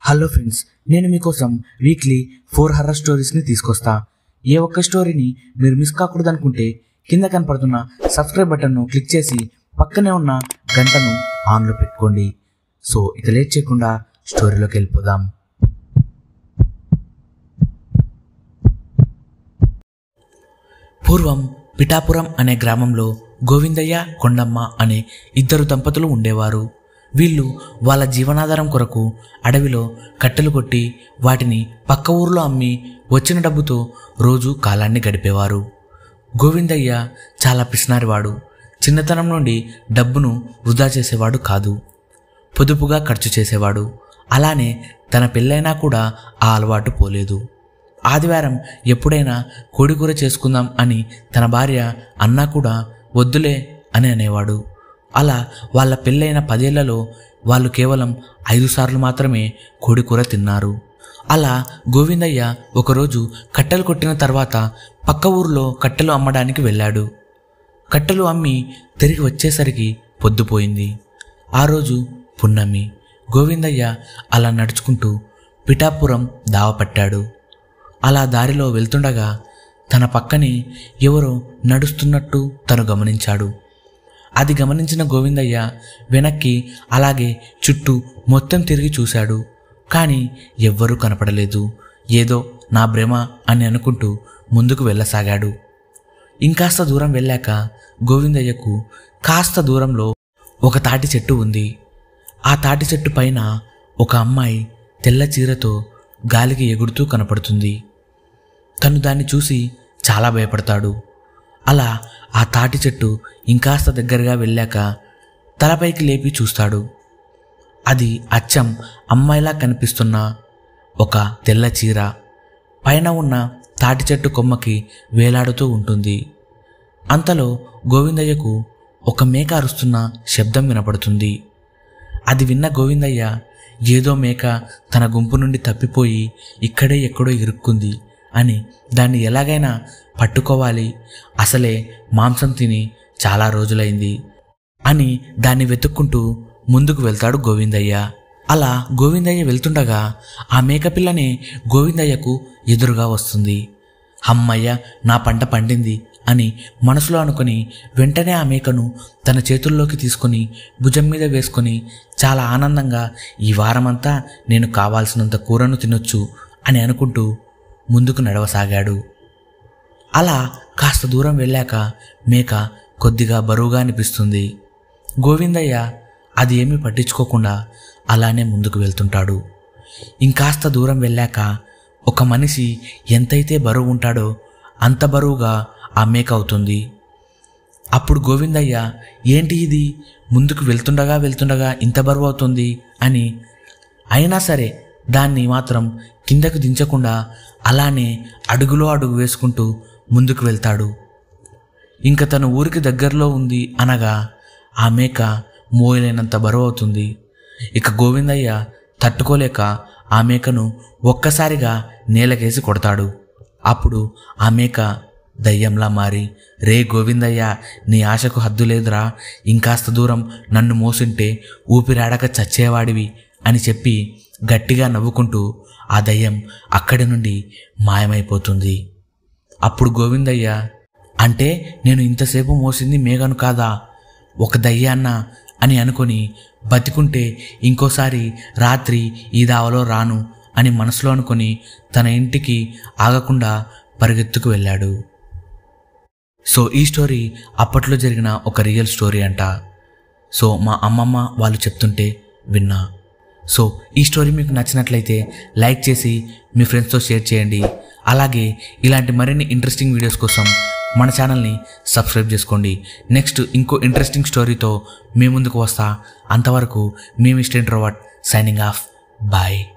hello friends నేను మీకోసం weekly four horror స్టోరీస్ని తీసుకొస్తా ఏ ఒక్క స్టోరీని మీరు మిస్ కాకూడదు అనుకుంటే కింద కనపడుతున్న సబ్స్క్రైబ్ బటన్ను క్లిక్ చేసి పక్కనే ఉన్న గంటను ఆన్లో పెట్టుకోండి సో ఇక లేట్ చేయకుండా స్టోరీలోకి వెళ్ళిపోదాం పూర్వం పిఠాపురం అనే గ్రామంలో గోవిందయ్య కొండమ్మ అనే ఇద్దరు దంపతులు ఉండేవారు వీళ్ళు వాళ్ళ జీవనాధారం కొరకు అడవిలో కట్టెలు కొట్టి వాటిని పక్క ఊర్లో అమ్మి వచ్చిన డబ్బుతో రోజు కాలాన్ని గడిపేవారు గోవిందయ్య చాలా పిసినారివాడు చిన్నతనం నుండి డబ్బును వృధా చేసేవాడు కాదు పొదుపుగా ఖర్చు చేసేవాడు అలానే తన పెళ్ళైనా కూడా ఆ అలవాటు పోలేదు ఆదివారం ఎప్పుడైనా కోడికూర చేసుకుందాం అని తన భార్య అన్నా కూడా వద్దులే అని అనేవాడు అలా వాళ్ళ పెళ్ళైన పదేళ్లలో వాళ్ళు కేవలం ఐదు సార్లు మాత్రమే కోడికూర తిన్నారు అలా గోవిందయ్య ఒకరోజు కట్టెలు కొట్టిన తర్వాత పక్క ఊర్లో కట్టెలు అమ్మడానికి వెళ్ళాడు కట్టెలు అమ్మి తిరిగి వచ్చేసరికి పొద్దుపోయింది ఆ రోజు పున్నమి గోవిందయ్య అలా నడుచుకుంటూ పిఠాపురం దావ పట్టాడు అలా దారిలో వెళ్తుండగా తన పక్కనే ఎవరో నడుస్తున్నట్టు తను గమనించాడు అది గమనించిన గోవిందయ్య వెనక్కి అలాగే చుట్టూ మొత్తం తిరిగి చూశాడు కానీ ఎవ్వరూ కనపడలేదు ఏదో నా భ్రమ అని అనుకుంటూ ముందుకు వెళ్ళసాగాడు ఇంకాస్త దూరం వెళ్ళాక గోవిందయ్యకు కాస్త దూరంలో ఒక తాటి చెట్టు ఉంది ఆ తాటి చెట్టు పైన ఒక అమ్మాయి తెల్ల చీరతో గాలికి ఎగురుతూ కనపడుతుంది తను దాన్ని చూసి చాలా భయపడతాడు అలా ఆ తాటి చెట్టు ఇంకాస్త దగ్గరగా వెళ్ళాక తలపైకి లేపి చూస్తాడు అది అచ్చం అమ్మాయిలా కనిపిస్తున్న ఒక తెల్ల చీర పైన ఉన్న తాటి చెట్టు కొమ్మకి వేలాడుతూ ఉంటుంది అంతలో గోవిందయ్యకు ఒక మేక అరుస్తున్న శబ్దం వినపడుతుంది అది విన్న గోవిందయ్య ఏదో మేక తన గుంపు నుండి తప్పిపోయి ఇక్కడే ఎక్కడో ఇరుక్కుంది అని దాన్ని ఎలాగైనా పట్టుకోవాలి అసలే మాంసం తిని చాలా రోజులైంది అని దాన్ని వెతుక్కుంటూ ముందుకు వెళ్తాడు గోవిందయ్య అలా గోవిందయ్య వెళ్తుండగా ఆ మేకపిల్లనే గోవిందయ్యకు ఎదురుగా వస్తుంది అమ్మయ్య నా పంట పండింది అని మనసులో అనుకుని వెంటనే ఆ మేకను తన చేతుల్లోకి తీసుకొని భుజం మీద వేసుకొని చాలా ఆనందంగా ఈ వారమంతా నేను కావాల్సినంత కూరను తినొచ్చు అని అనుకుంటూ ముందుకు నడవసాగాడు అలా కాస్త దూరం వెళ్ళాక మేక కొద్దిగా బరువుగా అనిపిస్తుంది గోవిందయ్య అది ఏమీ పట్టించుకోకుండా అలానే ముందుకు వెళ్తుంటాడు ఇంకాస్త దూరం వెళ్ళాక ఒక మనిషి ఎంతైతే బరువు ఉంటాడో అంత బరువుగా ఆ మేక అవుతుంది అప్పుడు గోవిందయ్య ఏంటి ఇది ముందుకు వెళ్తుండగా వెళ్తుండగా ఇంత బరువు అవుతుంది అని అయినా సరే దాన్ని మాత్రం కిందకు దించకుండా అలానే అడుగులో అడుగు వేసుకుంటూ ముందుకు వెళ్తాడు ఇంక తన ఊరికి దగ్గరలో ఉంది అనగా ఆ మేక మోయలేనంత బరువు అవుతుంది ఇక గోవిందయ్య తట్టుకోలేక ఆ మేకను ఒక్కసారిగా నేలకేసి కొడతాడు అప్పుడు ఆ మేక దయ్యంలా మారి రే గోవిందయ్య నీ ఆశకు హద్దు లేదురా ఇంకాస్త దూరం నన్ను మోసుంటే ఊపిరాడక చచ్చేవాడివి అని చెప్పి గట్టిగా నవ్వుకుంటూ ఆ దయ్యం అక్కడి నుండి మాయమైపోతుంది అప్పుడు గోవిందయ్య అంటే నేను ఇంతసేపు మోసింది మేఘను కాదా ఒక దయ్యాన్న అని అనుకొని బతికుంటే ఇంకోసారి రాత్రి ఈ దావలో రాను అని మనసులో అనుకొని తన ఇంటికి ఆగకుండా పరిగెత్తుకు వెళ్ళాడు సో ఈ స్టోరీ అప్పట్లో జరిగిన ఒక రియల్ స్టోరీ అంట సో మా అమ్మమ్మ వాళ్ళు చెప్తుంటే విన్నా సో ఈ స్టోరీ మీకు నచ్చినట్లయితే లైక్ చేసి మీ ఫ్రెండ్స్తో షేర్ చేయండి అలాగే ఇలాంటి మరిన్ని ఇంట్రెస్టింగ్ వీడియోస్ కోసం మన ఛానల్ని సబ్స్క్రైబ్ చేసుకోండి నెక్స్ట్ ఇంకో ఇంట్రెస్టింగ్ స్టోరీతో మీ ముందుకు వస్తా అంతవరకు మీ mister introvert signing off bye